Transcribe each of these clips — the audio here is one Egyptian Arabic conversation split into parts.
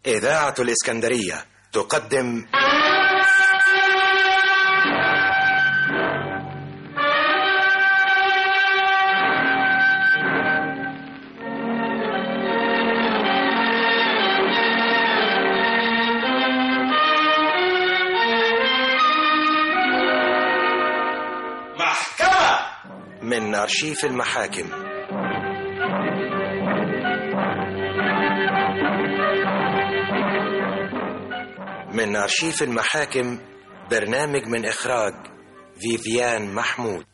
إذاعة الإسكندرية تقدم محكمة من أرشيف المحاكم من أرشيف المحاكم برنامج من إخراج فيفيان محمود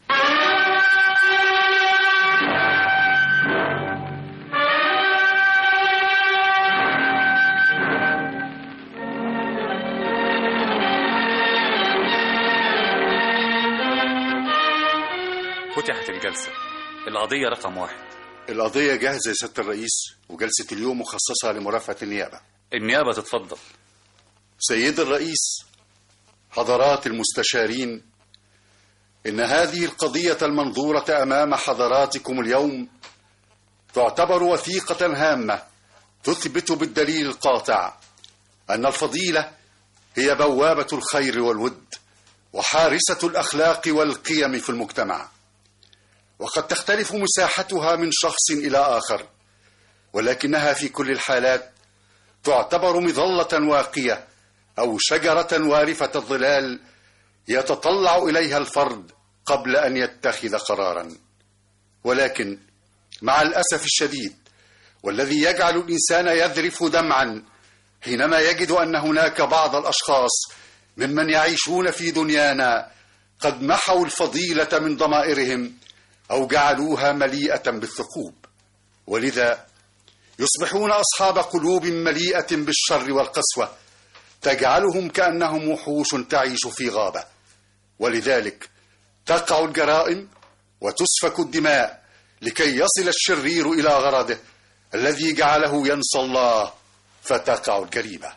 فتحت الجلسة القضية رقم واحد القضية جاهزة يا سيادة الرئيس وجلسة اليوم مخصصة لمرافعة النيابة النيابة تتفضل سيد الرئيس حضرات المستشارين إن هذه القضية المنظورة أمام حضراتكم اليوم تعتبر وثيقة هامة تثبت بالدليل القاطع أن الفضيلة هي بوابة الخير والود وحارسة الأخلاق والقيم في المجتمع وقد تختلف مساحتها من شخص إلى آخر ولكنها في كل الحالات تعتبر مظلة واقية أو شجرة وارفة الظلال يتطلع إليها الفرد قبل أن يتخذ قرارا ولكن مع الأسف الشديد والذي يجعل الإنسان يذرف دمعا حينما يجد أن هناك بعض الأشخاص ممن يعيشون في دنيانا قد محوا الفضيلة من ضمائرهم أو جعلوها مليئة بالثقوب ولذا يصبحون أصحاب قلوب مليئة بالشر والقسوة تجعلهم كأنهم وحوش تعيش في غابة ولذلك تقع الجرائم وتسفك الدماء لكي يصل الشرير إلى غرضه الذي جعله ينسى الله فتقع الجريمة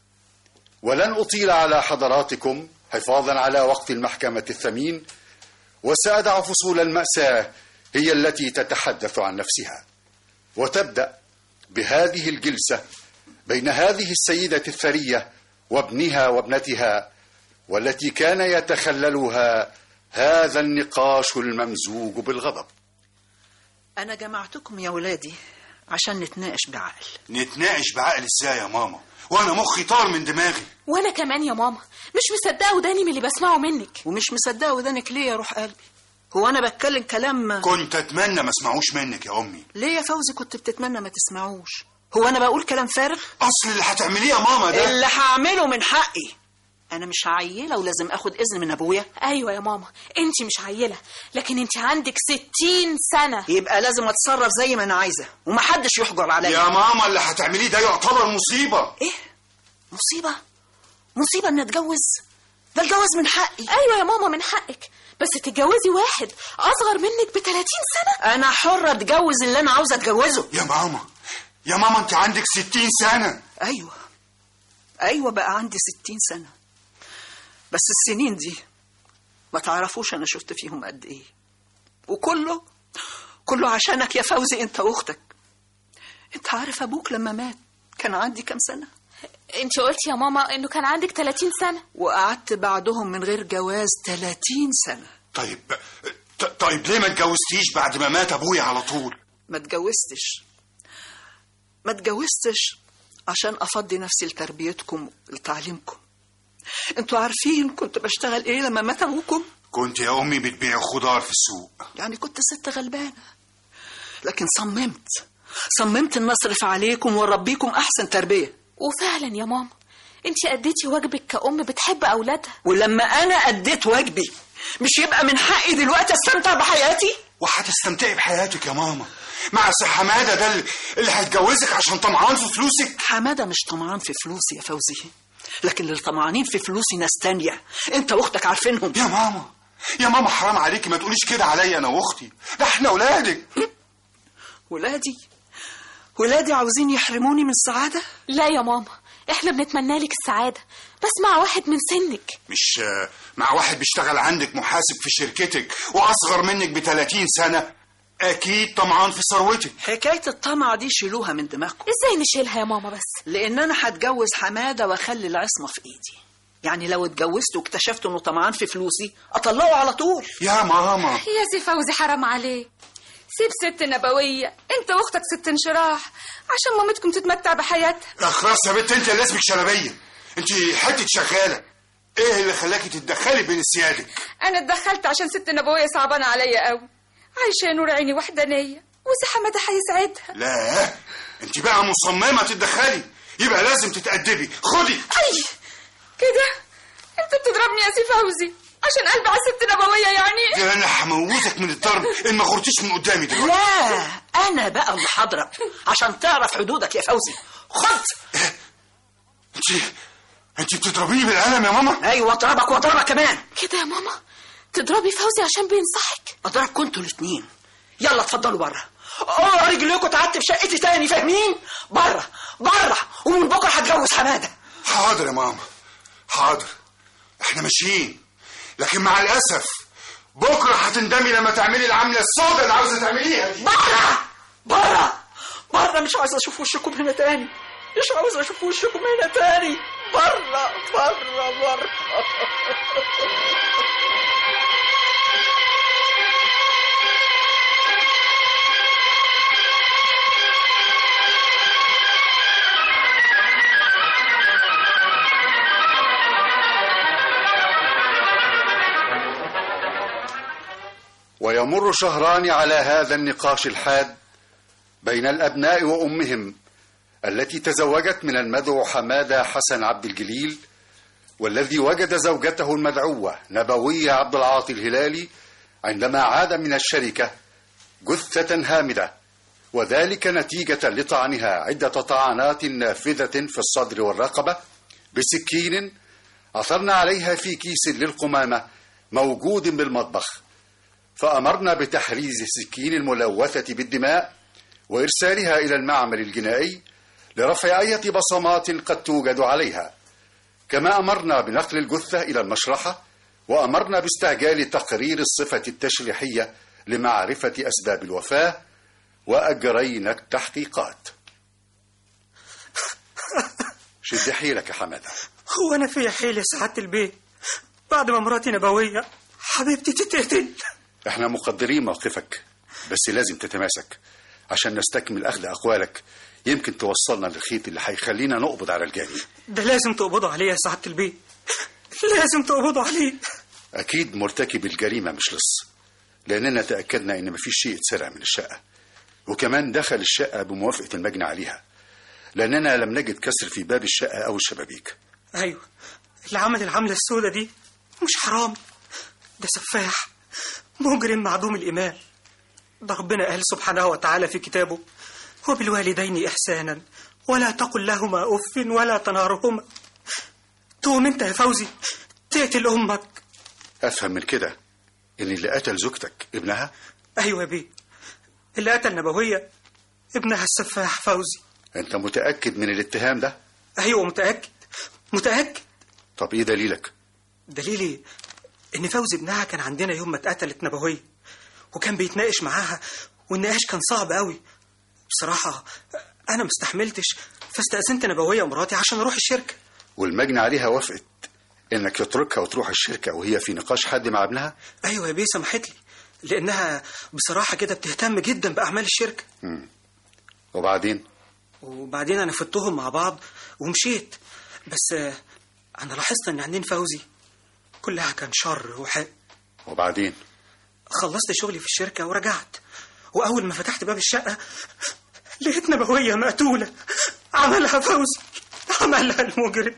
ولن أطيل على حضراتكم حفاظا على وقت المحكمة الثمين وسأدع فصول المأساة هي التي تتحدث عن نفسها وتبدأ بهذه الجلسة بين هذه السيدة الثرية وابنها وابنتها والتي كان يتخللها هذا النقاش الممزوج بالغضب أنا جمعتكم يا ولادي عشان نتناقش بعقل نتناقش بعقل ازاي يا ماما وانا مخي طار من دماغي وانا كمان يا ماما مش مصدقه وداني من اللي بسمعه منك ومش مصدقة ودانك ليه يا روح قلبي هو أنا بتكلم كلام كنت اتمنى ما اسمعوش منك يا امي ليه يا فوزي كنت بتتمنى ما تسمعوش هو أنا بقول كلام فارغ اصل اللي هتعمليه يا ماما ده اللي هعمله من حقي أنا مش عيلة ولازم أخد إذن من أبويا ايوه يا ماما انت مش عيله لكن انت عندك ستين سنه يبقى لازم أتصرف زي ما أنا عايزة ومحدش يحجر عليا يا ماما اللي هتعمليه ده يعتبر مصيبة إيه مصيبة مصيبة إن أتجوز ده الجواز من حقي ايوه يا ماما من حقك بس تتجوزي واحد اصغر منك ب 30 سنه أنا حرة أتجوز اللي أنا عاوزة أتجوزه يا ماما يا ماما انت عندك ستين سنة أيوة أيوة بقى عندي ستين سنة بس السنين دي ما تعرفوش أنا شفت فيهم قد إيه وكله كله عشانك يا فوزي أنت وأختك أنت عارف أبوك لما مات كان عندي كام سنة انت قلتي يا ماما انه كان عندك 30 سنه وقعدت بعدهم من غير جواز 30 سنة طيب ط- طيب ليه ما اتجوزتيش بعد ما مات ابويا على طول ما اتجوزتش ما اتجوزتش عشان افضي نفسي لتربيتكم لتعليمكم انتوا عارفين كنت بشتغل ايه لما مات ابوكم كنت يا امي بتبيع خضار في السوق يعني كنت ست غلبانه لكن صممت صممت ان اصرف عليكم واربيكم احسن تربيه وفعلا يا ماما انت اديتي واجبك كأم بتحب اولادها ولما انا اديت واجبي مش يبقى من حقي دلوقتي استمتع بحياتي وهتستمتعي بحياتك يا ماما مع سي حماده ده اللي- اللي هيتجوزك عشان طمعان في فلوسك حماده مش طمعان في فلوسي يا فوزي لكن اللي طمعانين في فلوسي ناس تانية انت واختك عارفينهم يا ماما يا ماما حرام عليكي ما تقوليش كده عليا انا واختي ده احنا اولادك ولادي ولادي عاوزين يحرموني من السعاده لا يا ماما احنا بنتمنى لك السعاده بس مع واحد من سنك مش آه، مع واحد بيشتغل عندك محاسب في شركتك واصغر منك ب 30 سنه اكيد طمعان في ثروتك حكايه الطمع دي شيلوها من دماغكم ازاي نشيلها يا ماما بس لان انا هتجوز حماده واخلي العصمه في ايدي يعني لو اتجوزت واكتشفت انه طمعان في فلوسي اطلقه على طول يا ماما يا سي فوزي حرام عليك سيب ست نبوية انت واختك ست انشراح عشان مامتكم تتمتع بحياتها اخرس يا بنت انت اللي اسمك شلبيه انت حته شغاله ايه اللي خلاكي تتدخلي بين السيادة انا اتدخلت عشان ست نبوية صعبانة عليا قوي عايشة يا نور عيني وحدانية وسي حمادة هيسعدها لا انت بقى مصممه تتدخلي يبقى لازم تتأدبي خدي اي كده انت بتضربني يا سي فوزي عشان قلب على ست نبوية يعني ده انا هموتك من الضرب ان ما غرتيش من قدامي دلوقتي لا انا بقى اللي هضرب عشان تعرف حدودك يا فوزي خد انت انت بتضربيني بالقلم يا ماما ايوه اضربك واضربك كمان كده يا ماما تضربي فوزي عشان بينصحك اضربكم انتوا الاثنين يلا اتفضلوا بره اه رجليكوا تعبت في شقتي تاني فاهمين بره بره ومن بكره هتجوز حماده حاضر يا ماما حاضر احنا ماشيين لكن مع الاسف بكره هتندمي لما تعملي العمله السوداء اللي عاوزه تعمليها دي بره بره بره مش عاوز اشوف وشكم هنا تاني مش عاوز اشوف وشكم هنا تاني بره بره بره ويمر شهران على هذا النقاش الحاد بين الأبناء وأمهم التي تزوجت من المدعو حمادة حسن عبد الجليل والذي وجد زوجته المدعوة نبوية عبد العاطي الهلالي عندما عاد من الشركة جثة هامدة وذلك نتيجة لطعنها عدة طعنات نافذة في الصدر والرقبة بسكين عثرنا عليها في كيس للقمامة موجود بالمطبخ فأمرنا بتحريز السكين الملوثة بالدماء وإرسالها إلى المعمل الجنائي لرفع أية بصمات قد توجد عليها كما أمرنا بنقل الجثة إلى المشرحة وأمرنا باستعجال تقرير الصفة التشريحية لمعرفة أسباب الوفاة وأجرينا التحقيقات شد حيلك يا حمادة هو انا في حيل يا سعاده البيت بعد ما مراتي نبويه حبيبتي تتقتل احنا مقدرين موقفك بس لازم تتماسك عشان نستكمل أخذ أقوالك يمكن توصلنا للخيط اللي هيخلينا نقبض على الجاني ده لازم تقبضوا عليه يا سعاده البيت لازم تقبضوا عليه أكيد مرتكب الجريمة مش لص لأننا تأكدنا إن مفيش شيء اتسرق من الشقة وكمان دخل الشقة بموافقة المجني عليها لأننا لم نجد كسر في باب الشقة أو الشبابيك ايوه اللي عمل العمله السوداء دي مش حرام ده سفاح مجرم معدوم الايمان ده ربنا قال سبحانه وتعالى في كتابه وبالوالدين احسانا ولا تقل لهما اف ولا تنهرهما تقوم انت يا فوزي تقتل امك أفهم من كده إن اللي قتل زوجتك ابنها ايوه يا بيه اللي قتل نبويه ابنها السفاح فوزي أنت متأكد من الاتهام ده ايوه متاكد متاكد طب إيه دليلك دليلي ان فوزي ابنها كان عندنا يوم ما اتقتلت نبويه وكان بيتناقش معاها والنقاش كان صعب قوي بصراحه انا مستحملتش فاستأذنت نبويه مراتي عشان اروح الشركه والمجني عليها وافقت إنك تتركها وتروح الشركة وهي في نقاش حد مع ابنها ايوه يا بيه سمحت لي لانها بصراحه كده بتهتم جدا باعمال الشركه وبعدين وبعدين انا فتهم مع بعض ومشيت بس آه، انا لاحظت ان عينين فوزي كلها كان شر وحق وبعدين خلصت شغلي في الشركة ورجعت وأول ما فتحت باب الشقة لقيت نبوية مقتولة عملها فوزي عملها المجرم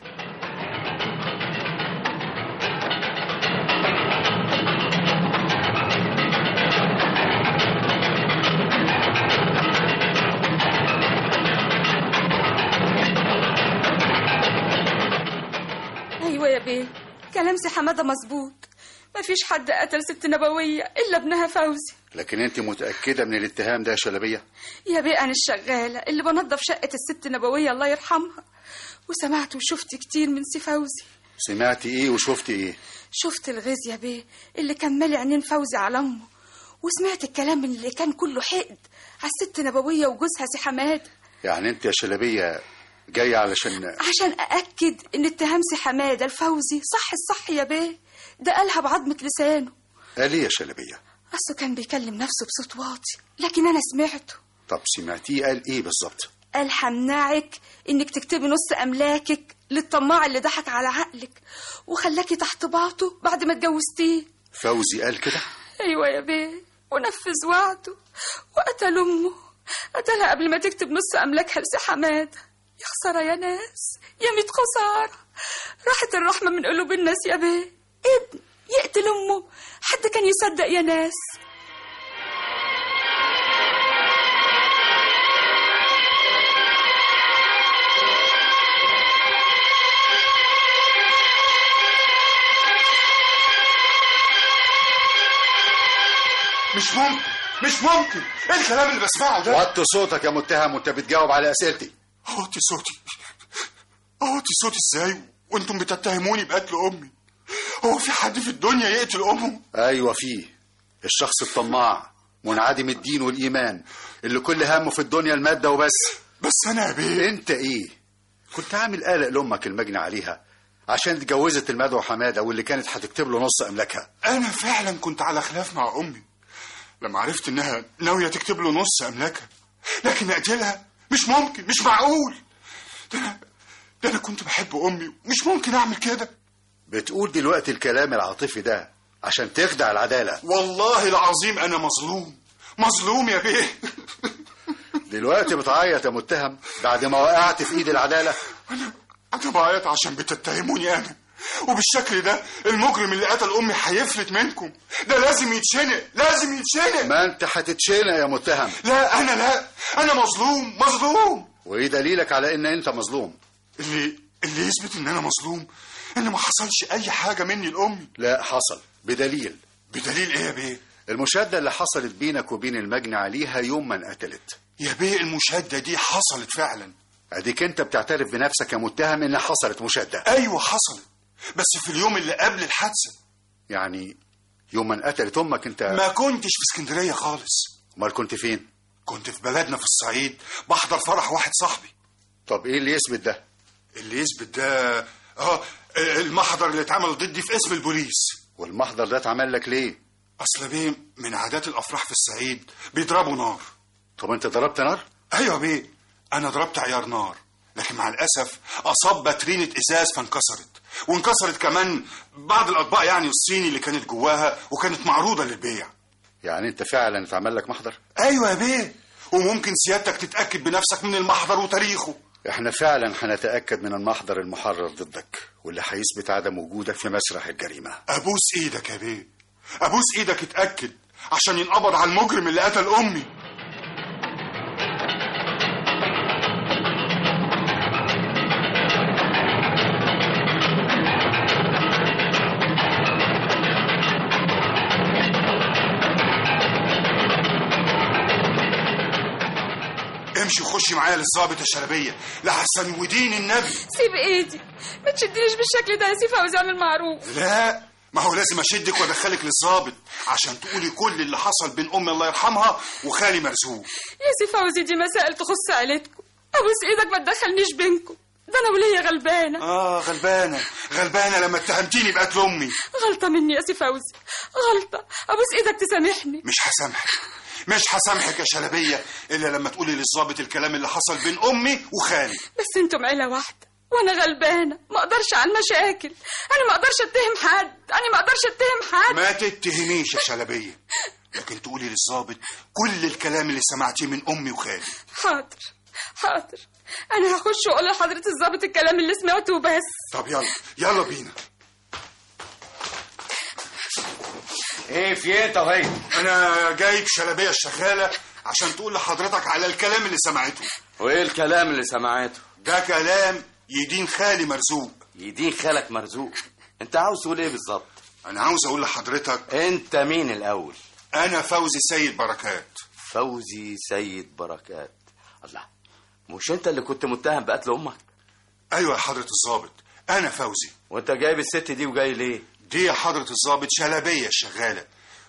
ايوه يا بيه كلام سي حمادة مظبوط مفيش حد قتل ست نبوية الا ابنها فوزي لكن أنت متأكدة من الاتهام ده يا شلبية يا بيه انا الشغالة اللي بنظف شقة الست نبوية الله يرحمها وسمعت وشفت كتير من سي فوزي سمعتي إيه وشفتي إيه شفت الغيظ يا بيه اللي كان مالي عينين فوزي على امه وسمعت الكلام اللي كان كله حقد على الست نبوية وجوزها سي حماد يعني انت يا شلبية جاية علشان عشان أأكد إن اتهام سي حمادة الفوزي صح الصح يا بيه ده قالها بعضمة لسانه قال ايه يا شلبية أصله كان بيكلم نفسه بصوت واطي لكن أنا سمعته طب سمعتيه قال ايه بالظبط قال همنعك إنك تكتبي نص أملاكك للطماع اللي ضحك على عقلك وخلاكي تحت باطه بعد ما اتجوزتيه فوزي قال كده أيوة يا بيه ونفذ وعده وقتل أمه قتلها قبل ما تكتب نص أملاكها لسي حمادة يا خسارة يا ناس يا ميت خسارة راحت الرحمة من قلوب الناس يا بيه ابن يقتل أمه حد كان يصدق يا ناس مش ممكن مش ممكن ايه الكلام اللي بسمعه ده وطي صوتك يا متهم وانت بتجاوب على اسئلتي اوطي صوتي اوطي صوتي ازاي وانتم بتتهموني بقتل امي هو في حد في الدنيا يقتل امه ايوه فيه الشخص الطماع منعدم الدين والايمان اللي كل همه في الدنيا الماده وبس بس انا يا بيه انت ايه كنت عامل قلق لامك المجني عليها عشان اتجوزت المدعو حماده واللي كانت هتكتب له نص املاكها انا فعلا كنت على خلاف مع امي لما عرفت انها ناويه تكتب له نص املاكها لكن اقتلها مش ممكن مش معقول ده انا ده انا كنت بحب امي ومش ممكن اعمل كده بتقول دلوقتي الكلام العاطفي ده عشان تخدع العداله والله العظيم انا مظلوم مظلوم يا بيه دلوقتي بتعيط يا متهم بعد ما وقعت في ايد العداله انا انا بعيط عشان بتتهموني انا وبالشكل ده المجرم اللي قتل امي هيفلت منكم ده لازم يتشنق لازم يتشنق ما انت هتتشنق يا متهم لا انا لا انا مظلوم مظلوم وايه دليلك على ان انت مظلوم اللي اللي يثبت ان انا مظلوم ان ما حصلش اي حاجه مني لامي لا حصل بدليل بدليل ايه يا بيه المشاده اللي حصلت بينك وبين المجني عليها يوم ما انقتلت يا بيه المشاده دي حصلت فعلا اديك انت بتعترف بنفسك يا متهم ان حصلت مشاده ايوه حصلت بس في اليوم اللي قبل الحادثه يعني يوم ما انقتلت امك انت ما كنتش في اسكندريه خالص امال كنت فين كنت في بلدنا في الصعيد بحضر فرح واحد صاحبي طب ايه اللي يثبت ده اللي يثبت ده اه المحضر اللي اتعمل ضدي في اسم البوليس والمحضر ده اتعمل لك ليه اصل بيه من عادات الافراح في الصعيد بيضربوا نار طب انت ضربت نار ايوه بيه انا ضربت عيار نار لكن مع الاسف اصاب باترينه ازاز فانكسرت وانكسرت كمان بعض الاطباق يعني الصيني اللي كانت جواها وكانت معروضه للبيع يعني انت فعلا اتعمل لك محضر ايوه يا بيه وممكن سيادتك تتاكد بنفسك من المحضر وتاريخه احنا فعلا هنتاكد من المحضر المحرر ضدك واللي هيثبت عدم وجودك في مسرح الجريمه ابوس ايدك يا بيه ابوس ايدك اتاكد عشان ينقبض على المجرم اللي قتل امي امشي وخشي معايا للظابط الشلبيه لحسن ودين النبي سيب ايدي ما تشدنيش بالشكل ده يا سي فوزي عن المعروف لا ما هو لازم اشدك وادخلك للظابط عشان تقولي كل اللي حصل بين امي الله يرحمها وخالي مرزوق يا سي فوزي دي مسائل تخص عيلتكم ابوس ايدك ما تدخلنيش بينكم ده انا وليا غلبانه اه غلبانه غلبانه لما اتهمتيني بقتل امي غلطه مني يا سي فوزي غلطه ابوس ايدك تسامحني مش هسامحك مش هسامحك يا شلبيه الا لما تقولي للظابط الكلام اللي حصل بين امي وخالي بس انتم عيله واحده وانا غلبانه ما اقدرش على المشاكل انا ما اقدرش اتهم حد انا ما اقدرش اتهم حد ما تتهميش يا شلبيه لكن تقولي للظابط كل الكلام اللي سمعتيه من امي وخالي حاضر حاضر انا هخش واقول لحضره الظابط الكلام اللي سمعته وبس طب يلا يلا بينا ايه في ايه انت وهي انا جايب شلبيه الشغاله عشان تقول لحضرتك على الكلام اللي سمعته وايه الكلام اللي سمعته ده كلام يدين خالي مرزوق يدين خالك مرزوق انت عاوز تقول ايه بالظبط انا عاوز اقول لحضرتك انت مين الاول انا فوزي سيد بركات فوزي سيد بركات الله مش انت اللي كنت متهم بقتل امك ايوه يا حضره الظابط انا فوزي وانت جايب الست دي وجاي ليه دي يا حضره الظابط شلبيه الشغاله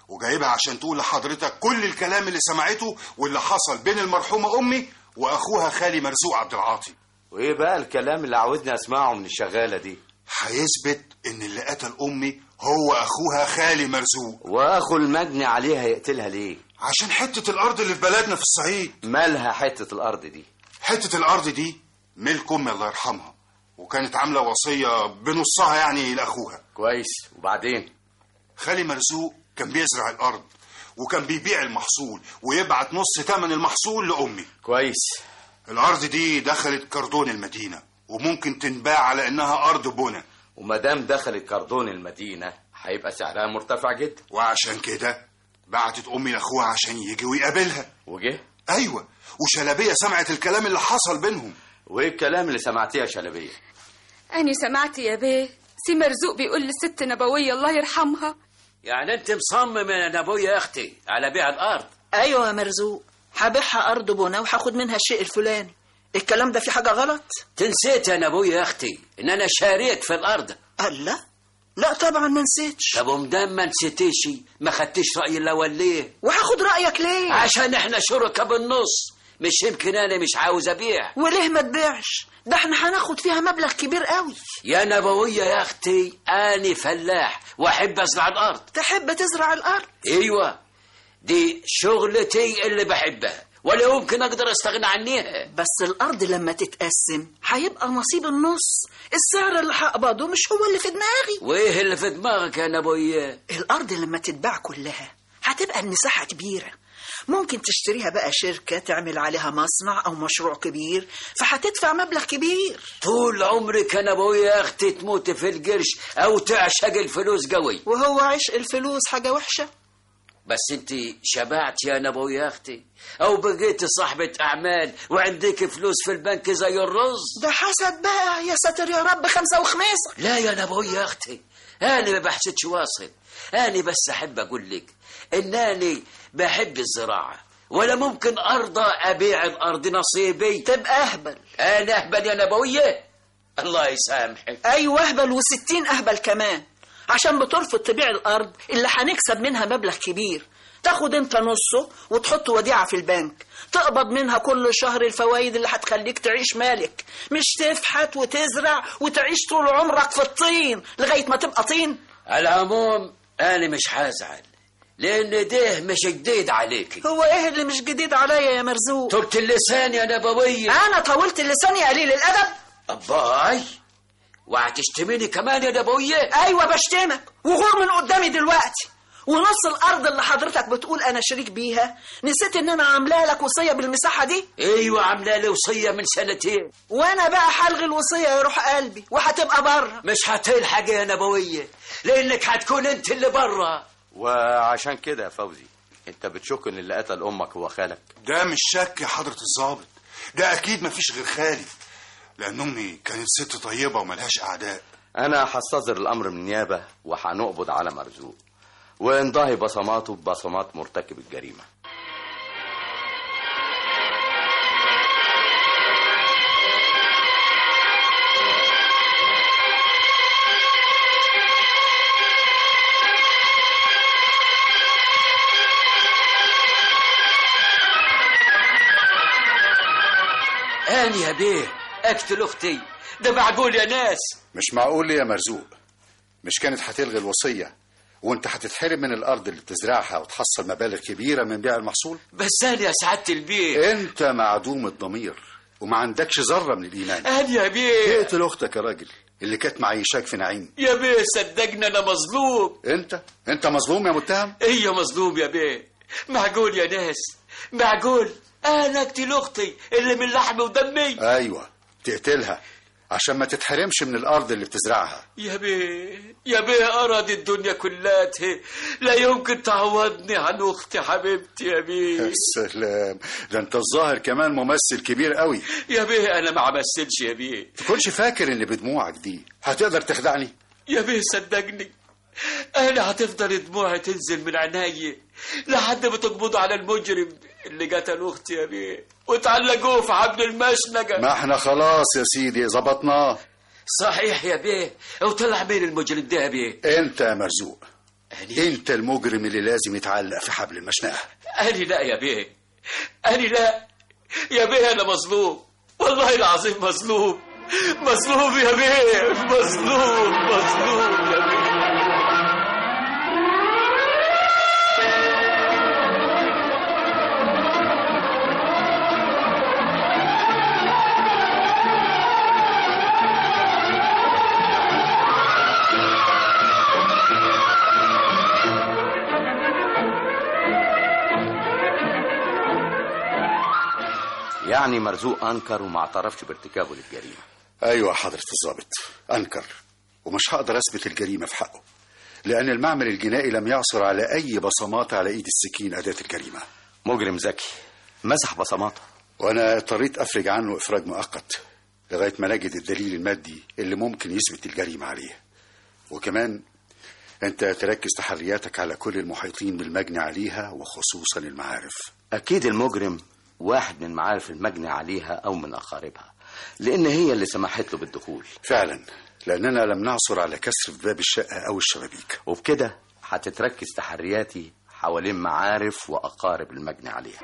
وجايبها عشان تقول لحضرتك كل الكلام اللي سمعته واللي حصل بين المرحومة أمي وأخوها خالي مرزوق عبد العاطي وايه بقى الكلام اللي عاوزني اسمعه من الشغالة دي هيثبت إن اللي قتل أمي هو أخوها خالي مرزوق واخو المجني عليها يقتلها ليه عشان حتة الأرض اللي في بلدنا في الصعيد مالها حتة الارض دي حتة الأرض دي ملك أمي الله يرحمها وكانت عاملة وصية بنصها يعني لأخوها كويس وبعدين خالي مرزوق كان بيزرع الأرض وكان بيبيع المحصول ويبعت نص ثمن المحصول لأمي كويس الأرض دي دخلت كردون المدينة وممكن تنباع على إنها أرض بنا ومادام دخلت كردون المدينة هيبقى سعرها مرتفع جدا وعشان كده بعتت أمي لأخوها عشان يجي ويقابلها وجه أيوة وشلبية سمعت الكلام اللي حصل بينهم وايه الكلام اللي سمعتيه يا شلبية أني سمعت يا بيه سي مرزوق بيقول للست نبوية الله يرحمها يعني انت مصمم يا ابويا يا اختي على بيع الارض ايوه يا مرزوق هبيعها ارض بنا وهاخد منها الشيء الفلاني الكلام ده في حاجه غلط تنسيت يا ابويا يا اختي ان انا شاريت في الارض الله لا طبعا ما نسيتش طب ومدام ما نسيتيش ما خدتيش رايي الاول ليه وهاخد رايك ليه عشان احنا شركاء بالنص مش يمكن انا مش عاوز ابيع وليه ما تبيعش ده احنا هناخد فيها مبلغ كبير قوي يا نبوية يا اختي اني فلاح واحب ازرع الارض تحب تزرع الارض ايوه دي شغلتي اللي بحبها ولا يمكن اقدر استغنى عنيها بس الارض لما تتقسم هيبقى نصيب النص السعر اللي هقبضه مش هو اللي في دماغي وايه اللي في دماغك يا نبوية الارض لما تتباع كلها هتبقى المساحه كبيره ممكن تشتريها بقى شركة تعمل عليها مصنع أو مشروع كبير فهتدفع مبلغ كبير طول عمرك يا نبوية يا اختي تموت في القرش او تعشق الفلوس قوي وهو عشق الفلوس حاجة وحشة بس انت شبعت يا نبوية يا اختي او بقيتي صاحبة اعمال وعندك فلوس في البنك زي الرز ده حسد بقى يا ساتر يا رب خمسة وخميسة لا يا نبوية يا اختي انا ما بحسدش واصل انا بس احب اقول لك انني بحب الزراعة ولا ممكن ارضى ابيع الارض نصيبي تبقى أهبل انا اهبل يا نبوية الله يسامحك أيوة أهبل وستين أهبل كمان عشان بترفض تبيع الأرض اللي هنكسب منها مبلغ كبير تاخد انت نصه وتحط وديعة في البنك تقبض منها كل شهر الفوائد اللي هتخليك تعيش مالك مش تفحت وتزرع وتعيش طول عمرك في الطين لغاية ما تبقى طين على العموم انا مش هزعل لان ده مش جديد عليكي هو ايه اللي مش جديد عليا يا مرزوق طولت اللسان يا نبوية انا طولت اللسان يا قليل الادب أباي وهتشتميني كمان يا نبوية ايوه بشتمك وغور من قدامي دلوقتي ونص الارض اللي حضرتك بتقول انا شريك بيها نسيت ان انا عاملاها لك وصيه بالمساحه دي ايوه عامله لي وصيه من سنتين وانا بقى هلغي الوصيه يا روح قلبي وهتبقى بره مش هتلحق يا نبويه لانك هتكون انت اللي بره وعشان كده يا فوزي انت بتشك ان اللي قتل امك هو خالك ده مش شك يا حضرة الضابط ده أكيد مفيش غير خالي لأن أمي كانت ست طيبة وملهاش أعداء انا هستصدر الامر من النيابه وهنقبض على مرزوق وانضهي بصماته ببصمات مرتكب الجريمه انا يا بيه اقتل اختي ده معقول يا ناس مش معقول يا مرزوق مش كانت هتلغي الوصية وانت هتتحرم من الارض اللي بتزرعها وتحصل مبالغ كبيرة من بيع المحصول بس انا يا سعاده البيه انت معدوم الضمير وما عندكش ذرة من الايمان انا يا بيه اقتل اختك يا راجل اللي كانت معيشاك في نعيم يا بيه صدقني انا مظلوم انت انت مظلوم يا متهم ايه مظلوم يا بيه معقول يا ناس معقول انا اقتل اختي اللي من لحمي ودمي ايوه تقتلها عشان ما تتحرمش من الارض اللي بتزرعها يا بيه يا بيه أراد الدنيا كلها لا يمكن تعوضني عن أختي حبيبتي يا بيه يا سلام ده انت الظاهر كمان ممثل كبير قوي يا بيه أنا ما عمثلش يا بيه تكونش فاكر ان بدموعك دي هتقدر تخدعني يا بيه صدقني أنا هتفضل دموعي تنزل من عيني لحد ما تقبضوا على المجرم اللي قتل أختي يا بيه وتعلقوه في حبل المشنقة ما احنا خلاص يا سيدي ظبطناه صحيح يا بيه وطلع مين المجرم ده يا بيه انت يا مرزوق انت المجرم اللي لازم يتعلق في حبل المشنقه أنا لا يا بيه أنا لا يا بيه أنا مظلوم والله العظيم مظلوم مظلوم يا بيه مظلوم مظلوم يا بيه يعني مرزوق أنكر وما اعترفش بارتكابه للجريمة ايوه حضره الضابط انكر ومش هقدر اثبت الجريمه في حقه لان المعمل الجنائي لم يعثر على اي بصمات على ايد السكين اداه الجريمه مجرم ذكي مسح بصماته وانا اضطريت افرج عنه افراج مؤقت لغايه ما نجد الدليل المادي اللي ممكن يثبت الجريمه عليه وكمان انت تركز تحرياتك على كل المحيطين بالمجني عليها وخصوصا المعارف أكيد المجرم واحد من معارف المجني عليها أو من أقاربها لأن هي اللي سمحت له بالدخول فعلا لاننا لم نعثر على كسر في باب الشقه او الشبابيك وبكده هتتركز تحرياتي حوالين معارف وأقارب المجني عليها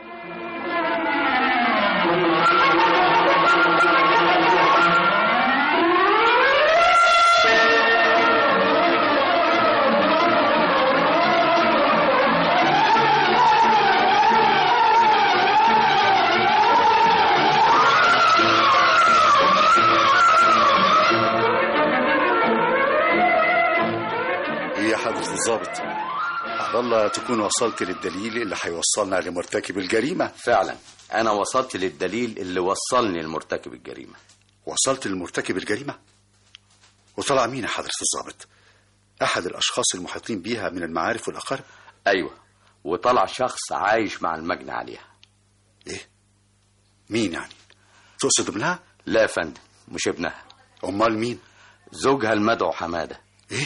ايه يا حضره الضابط على الله تكون وصلت للدليل اللي هيوصلنا لمرتكب الجريمه فعلا أنا وصلت للدليل اللي وصلني لمرتكب الجريمة وصلت لمرتكب الجريمه وطلع مين يا حضره الضابط احد الاشخاص المحيطين بيها من المعارف والاقارب أيوة وطلع شخص عايش مع المجني عليها ايه مين يعني تقصد ابنها لا يا فندم مش ابنها امال مين زوجها المدعو حمادة ايه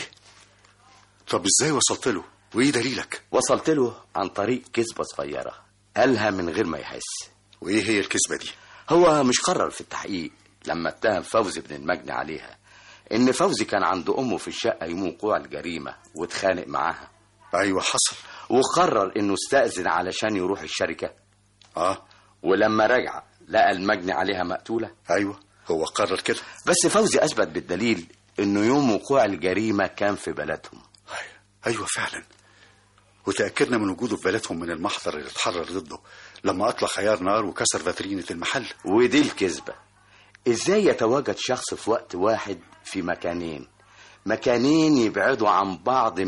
طب ازاي وصلت له وايه دليلك وصلت له عن طريق كذبة صغيرة قالها من غير ما يحس وايه هي الكذبه دي هو مش قرر في التحقيق لما اتهم فوزي بن المجني عليها ان فوزي كان عند امه في الشقه يوم وقوع الجريمه واتخانق معاها ايوه حصل وقرر انه استأذن علشان يروح الشركه اه ولما رجع لقى المجني عليها مقتوله ايوه هو قرر كده بس فوزي اثبت بالدليل انه يوم وقوع الجريمه كان في بلدهم ايوه فعلا وتاكدنا من وجوده في بلدهم من المحضر اللي اتحرر ضده لما اطلق عيار نار وكسر فاترينه المحل ودي الكذبه ازاي يتواجد شخص في وقت واحد في مكانين مكانين يبعدوا عن بعض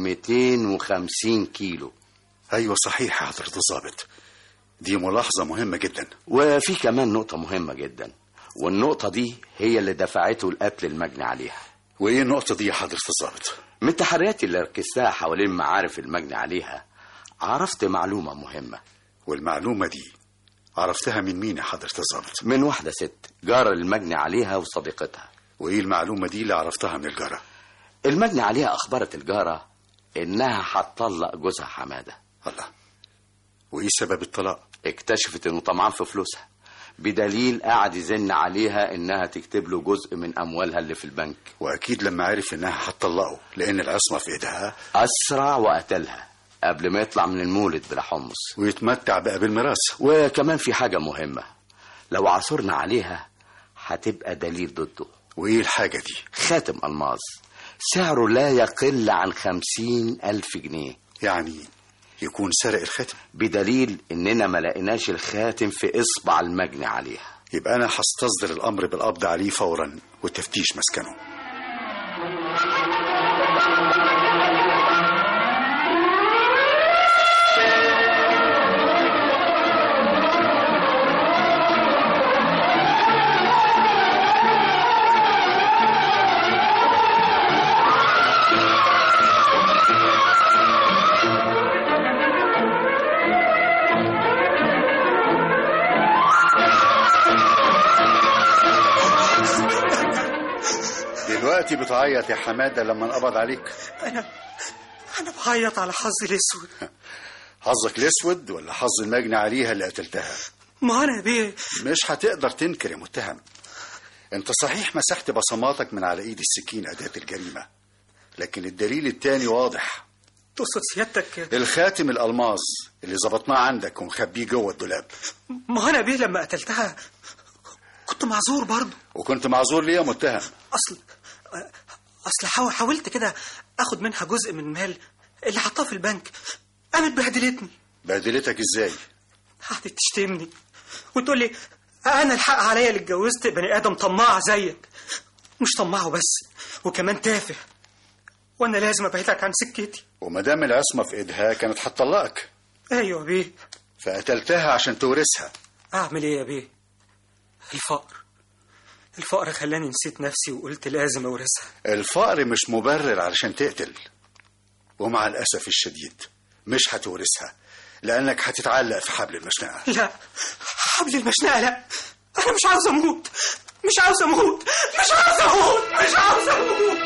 250 كيلو ايوه صحيح يا حضره الضابط دي ملاحظه مهمه جدا وفي كمان نقطة مهمة جدا والنقطة دي هي اللي دفعته القتل المجني عليها وايه النقطه دي يا حضره الضابط من تحرياتي اللي ركزتها حوالين معارف المجني عليها عرفت معلومة مهمة والمعلومه دي عرفتها من مين يا حضره الضابط من واحدة ست جارة المجني عليها وصديقتها وايه المعلومه دي اللي عرفتها من الجاره المجني عليها أخبرت الجارة إنها هتطلق جوزها حمادة الله وايه سبب الطلاق اكتشفت إنه طمعان في فلوسها بدليل قعد يزن عليها إنها تكتب له جزء من أموالها اللي في البنك واكيد لما عرف انها هتطلقه لان العصمه في ايدها أسرع وقتلها قبل ما يطلع من المولد بلا حمص ويتمتع بقى بالميراث وكمان في حاجة مهمة لو عثرنا عليها هتبقى دليل ضده وايه الحاجه دي خاتم ألماظ سعره لا يقل عن خمسين ألف جنيه يعني يكون سرق الخاتم بدليل إننا ما لقيناش الخاتم في إصبع المجني عليها يبقى انا هستصدر الامر بالقبض عليه فورا وتفتيش مسكنه دلوقتي بتعيط يا حماده لما انقبض عليك انا انا بعيط على حظي الاسود حظك الاسود ولا حظ المجني عليها اللي قتلتها ما انا بيه مش هتقدر تنكر يا متهم انت صحيح مسحت بصماتك من على ايد السكين اداه الجريمه لكن الدليل التاني واضح تقصد سيادتك الخاتم الألماس اللي ظبطناه عندك ومخبيه جوه الدولاب ما هو انا بيه لما قتلتها كنت معذور برضه وكنت معذور ليه يا متهم اصل اصل حاول حاولت كده اخد منها جزء من المال اللي حطاه في البنك قامت بهدلتني بهدلتك ازاي قعدت تشتمني وتقول لي انا الحق عليا اللي اتجوزت بني ادم طماع زيك مش طماع بس وكمان تافه وانا لازم ابعدك عن سكتي وما دام العصمة في ايدها كانت هتطلقك ايوه بيه فقتلتها عشان تورثها اعمل ايه يا بيه الفقر الفقر خلاني نسيت نفسي وقلت لازم اورثها الفقر مش مبرر علشان تقتل ومع الأسف الشديد مش هتورثها لأنك هتتعلق في حبل المشنقة لا حبل المشنقة لا أنا مش عاوز أموت مش عاوز أموت مش عاوز أموت مش عاوز أموت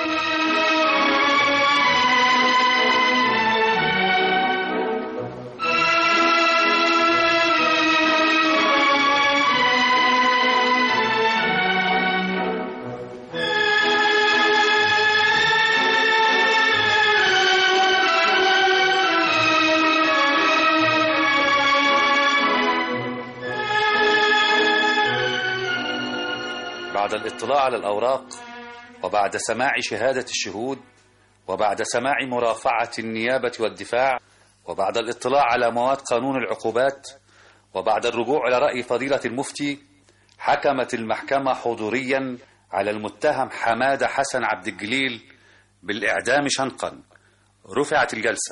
بعد الاطلاع على الأوراق وبعد سماع شهادة الشهود وبعد سماع مرافعة النيابة والدفاع وبعد الاطلاع على مواد قانون العقوبات وبعد الرجوع إلى رأي فضيلة المفتي حكمت المحكمة حضوريا على المتهم حمادة حسن عبد الجليل بالإعدام شنقا رفعت الجلسة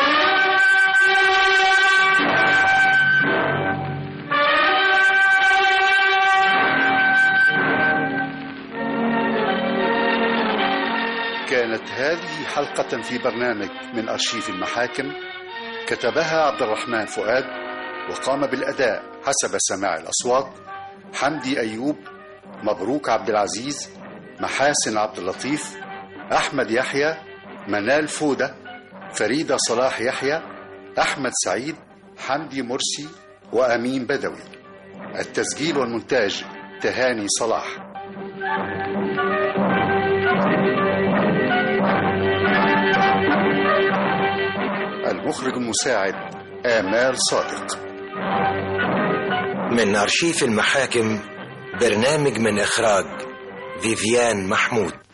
كانت هذه حلقة في برنامج من أرشيف المحاكم كتبها عبد الرحمن فؤاد وقام بالأداء حسب سماع الأصوات حمدي أيوب مبروك عبد العزيز محاسن عبد اللطيف أحمد يحيى منال فودة فريدة صلاح يحيى أحمد سعيد حمدي مرسي وأمين بدوي التسجيل والمونتاج تهاني صلاح المخرج المساعد آمال صادق من أرشيف المحاكم برنامج من إخراج فيفيان محمود